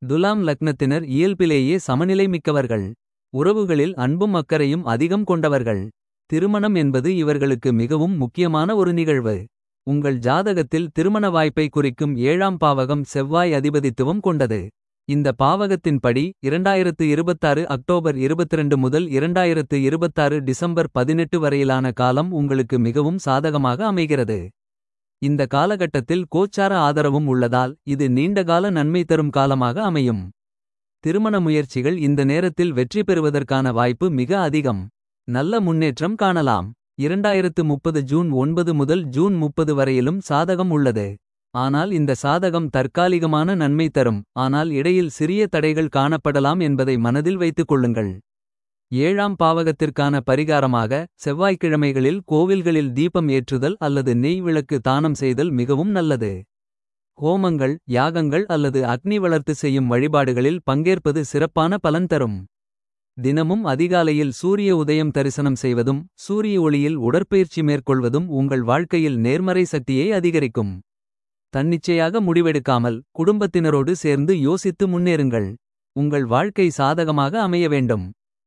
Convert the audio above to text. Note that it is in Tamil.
துலாம் லக்னத்தினர் இயல்பிலேயே சமநிலை மிக்கவர்கள். உறவுகளில் அன்பும் அக்கறையும் அதிகம் கொண்டவர்கள். திருமணம் என்பது இவர்களுக்கு மிகவும் முக்கியமான ஒரு நிகழ்வு. உங்கள் ஜாதகத்தில் திருமண வாய்ப்பை குறிக்கும் ஏழாம் பாவகம் செவ்வாய் அதிபதித்துவம் கொண்டது. இந்த பாவகத்தின்படி 2026 அக்டோபர் 22 முதல் 2026 டிசம்பர் 18 வரையிலான காலம் உங்களுக்கு மிகவும் சாதகமாக அமைகிறது. இந்த காலகட்டத்தில் கோச்சார ஆதரவும் உள்ளதால் இது நீண்டகால நன்மை தரும் காலமாக அமையும். திருமண முயற்சிகள் இந்த நேரத்தில் வெற்றி பெறுவதற்கான வாய்ப்பு மிக அதிகம். நல்ல முன்னேற்றம் காணலாம். 2030 ஜூன் 9 முதல் ஜூன் 30 வரையிலும் சாதகம் உள்ளது. ஆனால் இந்த சாதகம் தற்காலிகமான நன்மை தரும். ஆனால் இடையில் சிறிய தடைகள் காணப்படலாம் என்பதை மனதில் வைத்துக் கொள்ளுங்கள். ஏழாம் பாவகத்திற்கான பரிகாரமாக செவ்வாய்க்கிழமைகளில் கோவில்களில் தீபம் ஏற்றுதல் அல்லது நெய் விளக்கு தானம் செய்தல் மிகவும் நல்லது. ஹோமங்கள் யாகங்கள் அல்லது அக்னி வளர்த்து செய்யும் வழிபாடுகளில் பங்கேற்பது சிறப்பான பலன் தரும். தினமும் அதிகாலையில் சூரிய உதயம் தரிசனம் செய்வதும் சூரிய ஒளியில் உடற்பயிற்சி மேற்கொள்வதும் உங்கள் வாழ்க்கையில் நேர்மறை சக்தியை அதிகரிக்கும். தன்னிச்சையாக முடிவெடுக்காமல் குடும்பத்தினரோடு சேர்ந்து யோசித்து முன்னேறுங்கள். உங்கள் வாழ்க்கை சாதகமாக அமைய வேண்டும்.